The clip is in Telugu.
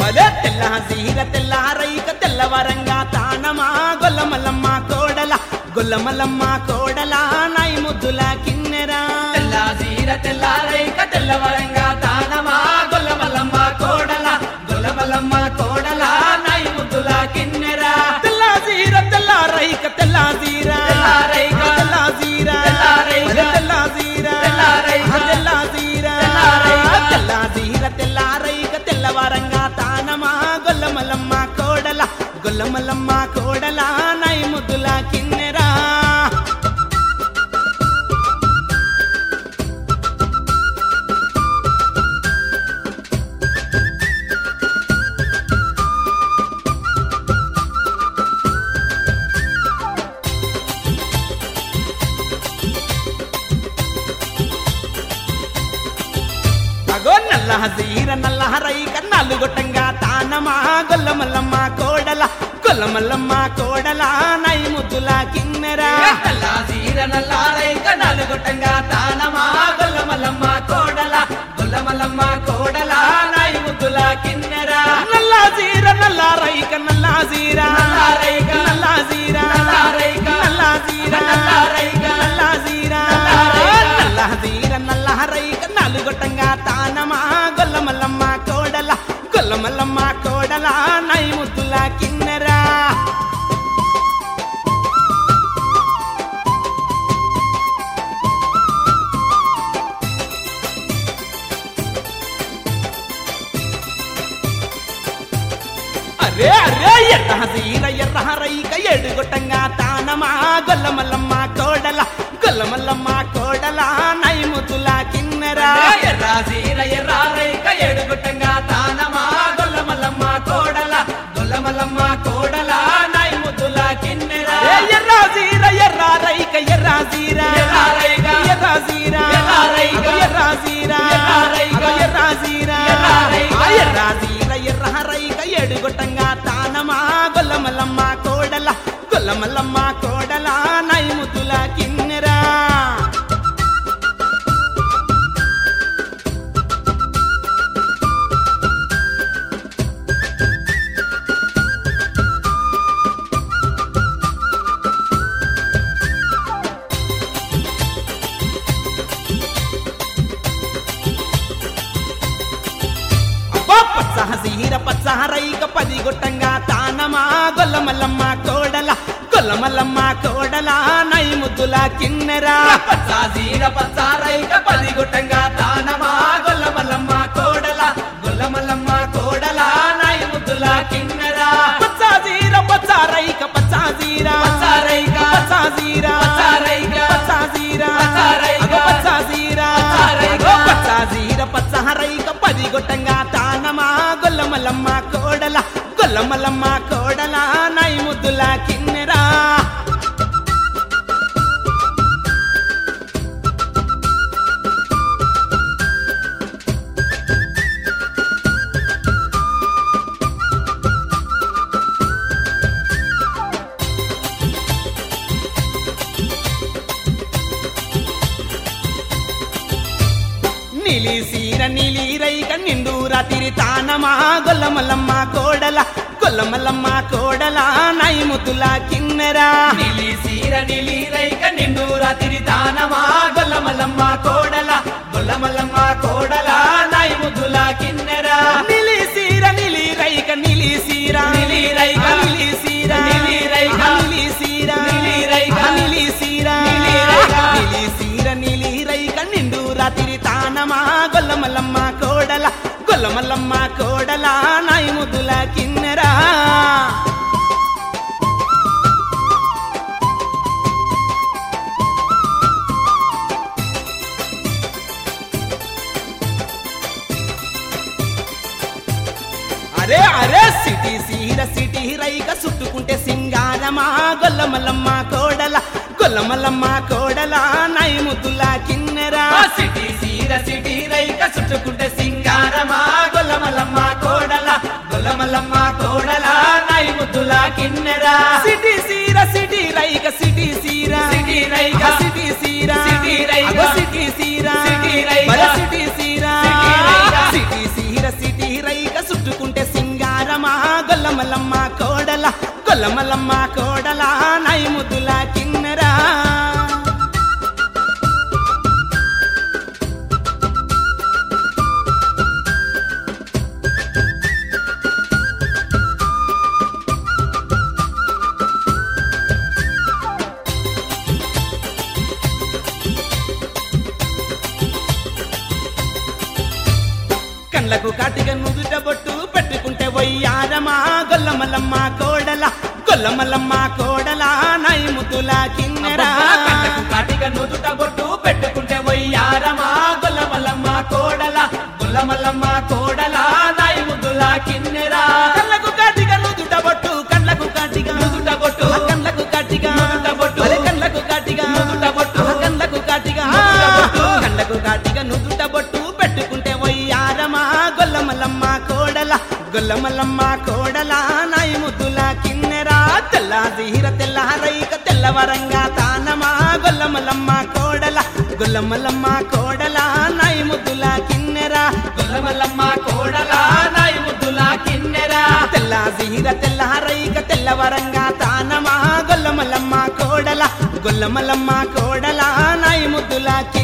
భలే తెల్ల సీర తెల్ల రైక తెల్లవరంగా తానమా గొల్లమల్లమ్మ కోడల గొల్లమల్లమ్మ కోడల నై ముద్దుల కిన్నెరా తెల్ల జీర తెల్లారైక తెల్లవరంగా తానమా గొల్లమల్లమ్మ కోడల గొల్లమల్లమ్మ కోడల నై ముద్దుల కిన్నెరా తెల్ల సీర తెల్ల రైక తెల్ల సీర తెల్ల రైక, తెల్ల సీర తెల్ల రైక, భలే తెల్ల సీర తెల్ల రైక, తెల్ల సీర తెల్ల రైక, తెల్ల సీర తెల్ల రైక తెల్లవరంగా తానమా గొల్లమల్లమ్మ కోడల గొల్లమల్లమ్మ కోడల నై ముద్దుల కిన్నెరా అగో నల్ల హజీర నల్ల హరైక నలుగొట్టంగా తానమా గొల్లమల్లమ్మ కోడల గొల్లమల్లమ్మ కోడల నై ముద్దుల కిన్నెరా తెల్ల జీర నల్లారైక నలుగుట్టంగా తానమా గొల్లమల్లమ్మ కోడల గొల్లమల్లమ్మ కోడల నై ముద్దుల కిన్నెరా నల్ల జీర నల్ల రైక నల్ల జీర నల్ల రైక, నల్ల జీర నల్ల రైక, నల్ల జీర నల్ల రైక, నల్ల జీర నల్ల రైక. నల్ల జీర నల్ల రైక నలుగొట్టంగా తానమా గొల్లమల్లమ్మ కోడల గొల్లమల్లమ్మ కోడల నై ముద్దుల కిన్నెరా అరే అరే ఎర్ర హసీర ఎర్ర రైక ఎడుగొట్టంగా తానమా గొల్లమల్లమ్మ కోడల గొల్లమల్లమ్మ కోడల నై ముద్దుల కిన్నెరా ఎర్ర జీర ఎర్ర రైక ఎడుగుట్టంగా తానమా గొల్లమల్లమ్మ కోడల గొల్లమల్లమ్మ కోడల నై ముద్దుల కిన్నెరా ఏ ఎర్ర జీర ఎర్ర రైక ఎర్ర జీర ఎర్ర రైక, ఎర్ర జీర ఎర్ర రైక, అగో ఎర్ర జీర ఎర్ర రైక, అగో ఎర్ర జీర ఎర్ర రైక. ఆ ఎర్ర జీర ఎర్ర రైక ఎడుగొట్టంగా తానమా గొల్లమల్లమ్మ కోడల గొల్లమల్లమ్మ కోడల నై ముద్దుల కిన్నెరా అబ్బా పచ్చహ సీర పచ్చహ రైక పది గొట్టంగా తానమా గొల్లమల్లమ్మ కోడల గొల్లమల్లమ్మ కోడల నై ముద్దుల కిన్నెరా పచ్చ జీర పచ్చ రైక పది గుట్టంగా తానమా గొల్లమల్లమ్మ కోడల గొల్లమల్లమ్మ కోడల నై ముద్దుల కిన్నెరా పచ్చ సీర పచ్చ రైక పచ్చ సీర పచ్చ రైక, పచ్చ సీర పచ్చ రైక, పచ్చ సీర పచ్చ రైక, అగో పచ్చ సీర పచ్చ రైక. అగో పచ్చ సీర పచ్చ రైక పది గొట్టంగా తానమా గొల్లమల్లమ్మ కోడల గొల్లమల్లమ్మ కోడల నై ముద్దుల కిన్నెరా నిలి సీర నిలి రైక నిండు రాతిరి తానమా గొల్లమల్లమ్మ కోడల గొల్లమల్లమ్మ కోడల నై ముద్దుల కిన్నెరా నిలి సీర నిలి రైక నిండు రాత్రి తానమా గొల్లమల్లమ్మ కోడల గొల్లమల్లమ్మ కోడల నై ముద్దుల కిన్నెరా నిలి సీర నిలి రైక నిలి సీర నిలి రైక, నిలి సీర నిలి రైక, నిలి సీర నిలి రైక, నిలి సీర నిలి రైక. నిలి సీర నిలి రైక నిండు రాతిరి తానమా గొల్లమల్లమ్మ కోడల గొల్లమల్లమ్మ కోడల నై ముద్దుల కిన్నెరా అరే అరే సిటీ సీర సిటీ రైక చుట్టుకుంటే సింగారమా గొల్లమల్లమ్మ కోడల గొల్లమల్లమ్మ కోడల నై ముద్దుల కిన్నెరా ఆ సిటీ సీర సిటీ రైక చుట్టుకుంటే సింగారమా గొల్లమల్లమ్మ కోడల గొల్లమల్లమ్మ కోడల నై ముద్దుల కిన్నెరా సిటీ సీర సిటీ రైక సిటీ సీర సిటీ రైక, సిటీ సీర సిటీ రైక, అగో సిటీ సీర సిటీ రైక, బల సిటీ సీర సిటీ రైక. సిటీ సీర సిటీ రైక చుట్టుకుంటే సింగారమా సింగారమా గొల్లమల్లమ్మ కోడల గొల్లమల్లమ్మ కోడల నై ముద్దుల కిన్నెరా కళ్ళకు కాటిగా నుదుట బొట్టు పెట్టుకుంటే వయ్యారమా గొల్లమల్లమ్మ కోడల గొల్లమల్లమ్మ కోడల నై ముద్దుల కిన్నెరా కళ్ళకు కాటిక నుదుట బొట్టు పెట్టుకుంటే వయ్యారమా గొల్లమల్లమ్మ కోడల గొల్లమల్లమ్మ కోడల నాయి ముద్దుల కిన్నెరా కళ్ళకు కాటిగా నుదుట బొట్టు కళ్ళకు కాటిగా నుదుట బొట్టు ఆ కళ్ళకు కాటిగా నుదుట బొట్టు. అరే కళ్ళకు కాటిగా నుదుట బొట్టు. ఆ కళ్ళకు కాటిగా నుదుట బొట్టు. కళ్ళకు కాటిగా నుదుట బొట్టు పెట్టుకుంటే వయ్యారమా గొల్లమల్లమ్మ కోడల గొల్లమల్లమ్మ కోడల నాయి ముద్దుల కిన్నెరా తెల్ల తీర తెల్ల రైక తెల్లవరంగా తానమా గొల్లమల్లమ్మ కోడల గొల్లమల్లమ్మ కోడల నాయి ముద్దుల కిన్నెరా గొల్లమల్లమ్మ కోడల నాయి ముద్దుల కిన్నెరా తెల్ల జీర తెల్ల రైక తెల్లవరంగా తానమా గొల్లమల్లమ్మ కోడల గొల్లమల్లమ్మ కోడల నాయి ముద్దుల